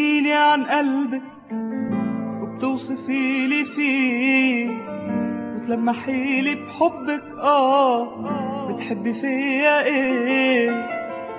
بتكلميني عن قلبك وبتوصفي لي فيه وتلمحي لي بحبك اه بتحبي فيا ايه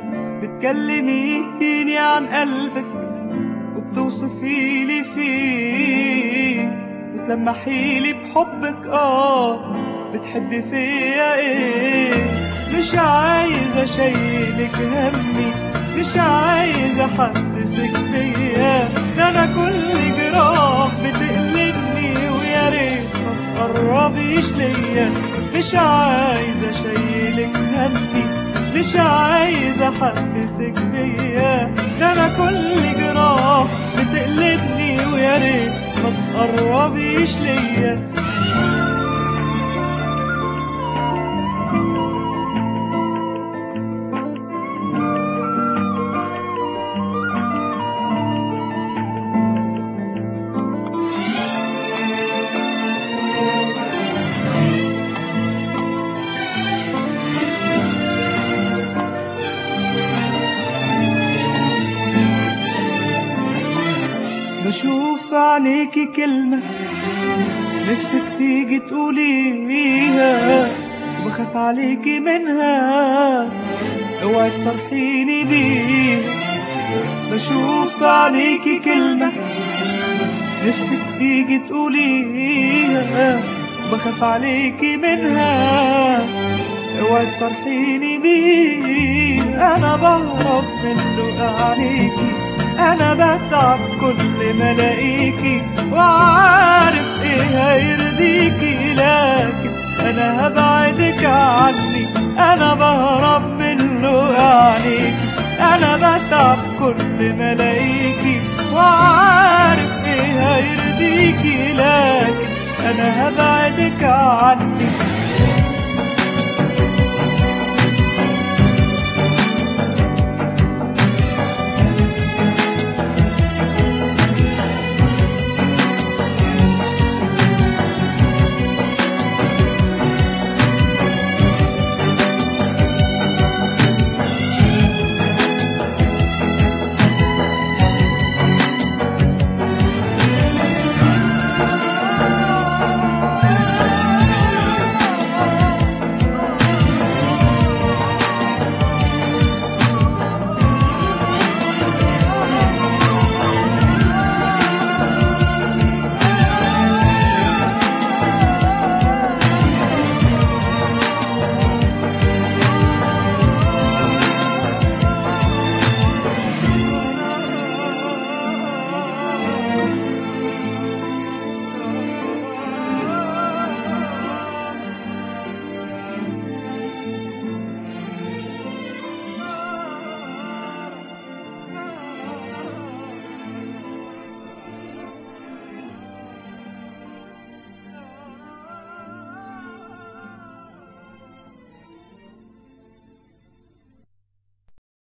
بتكلميني عن قلبك وبتوصفي لي فيه وتلمحي لي بحبك اه بتحبي فيا ايه مش عايز اشيلك همي مش عايز احسسك بيا ده انا كل جراح بتقلبني ويا ريت ما تقربيش ليا مش عايز اشيلك همي مش عايز احسسك بيا ده انا كل جراح بتقلبني ويا ريت ما تقربيش ليا بشوف عليكي كلمة نفسك تيجي تقوليها وبخاف عليكي منها اوعي تصرحيني بيها بشوف عليكي كلمة نفسك تيجي تقوليها وبخاف عليكي منها اوعي تصرحيني بيها انا بهرب من لقى عليكي انا بتعب كل ما الاقيكي وعارف ايه هيرضيكي لكن انا هبعدك عني انا بهرب من لقى عليكي انا بتعب كل ما الاقيكي وعارف ايه هيرضيكي لكن انا هبعدك عني